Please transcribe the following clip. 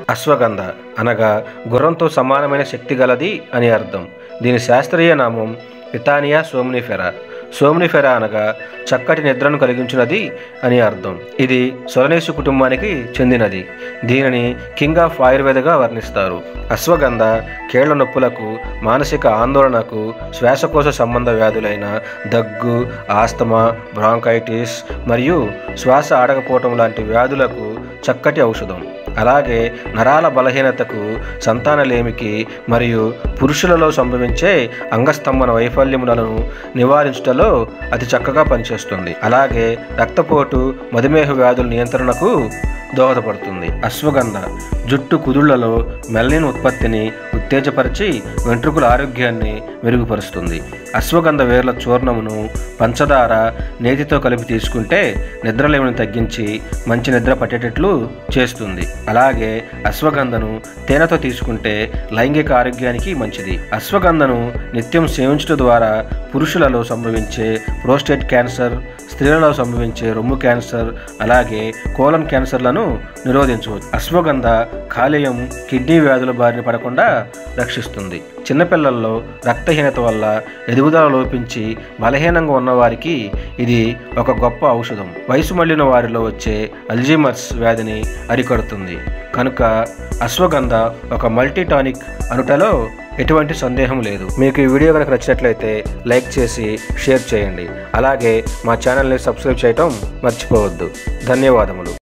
అశ్వగంధ అనగా గుర్రంతో సమానమైన శక్తి గలది అని అర్థం దీని శాస్త్రీయ నామం పితానియా సోమ్నిఫెరా సోమ్నిఫెరా అనగా చక్కటి నిద్రను కలిగించినది అని అర్థం ఇది సొలనేసు కుటుంబానికి చెందినది దీనిని కింగ్ ఆఫ్ ఆయుర్వేదగా వర్ణిస్తారు అశ్వగంధ కీళ్ల నొప్పులకు మానసిక ఆందోళనకు శ్వాసకోశ సంబంధ వ్యాధులైన దగ్గు ఆస్తమా బ్రాంకైటిస్ మరియు శ్వాస ఆడకపోవటం లాంటి వ్యాధులకు చక్కటి ఔషధం అలాగే నరాల బలహీనతకు సంతానలేమికి మరియు పురుషులలో సంభవించే అంగస్తంభన వైఫల్యములను నివారించటలో అతి చక్కగా పనిచేస్తుంది అలాగే రక్తపోటు మధుమేహ వ్యాధుల నియంత్రణకు దోహదపడుతుంది అశ్వగంధ జుట్టు కుదుళ్లలో మెల్లిన్ ఉత్పత్తిని ఉత్తేజపరిచి వెంట్రుకల ఆరోగ్యాన్ని మెరుగుపరుస్తుంది అశ్వగంధ వేర్ల చూర్ణమును పంచదార నేతితో కలిపి తీసుకుంటే నిద్రలేమిని తగ్గించి మంచి నిద్ర పట్టేటట్లు చేస్తుంది అలాగే అశ్వగంధను తేనెతో తీసుకుంటే లైంగిక ఆరోగ్యానికి మంచిది అశ్వగంధను నిత్యం సేవించడం ద్వారా పురుషులలో సంభవించే ప్రోస్టేట్ క్యాన్సర్ స్త్రీలలో సంభవించే రొమ్ము క్యాన్సర్ అలాగే కోలన్ క్యాన్సర్లను నిరోధించవచ్చు అశ్వగంధ కాలేయం కిడ్నీ వ్యాధుల బారిన పడకుండా రక్షిస్తుంది చిన్నపిల్లల్లో రక్తహీనత వల్ల ఎదుగుదల లోపించి బలహీనంగా ఉన్నవారికి ఇది ఒక గొప్ప ఔషధం వయసు మళ్ళిన వారిలో వచ్చే అల్జీమర్స్ వ్యాధిని అరికడుతుంది కనుక అశ్వగంధ ఒక మల్టీటానిక్ అనుటలో ఎటువంటి సందేహం లేదు మీకు ఈ వీడియో కనుక నచ్చినట్లయితే లైక్ చేసి షేర్ చేయండి అలాగే మా ఛానల్ని సబ్స్క్రైబ్ చేయటం మర్చిపోవద్దు ధన్యవాదములు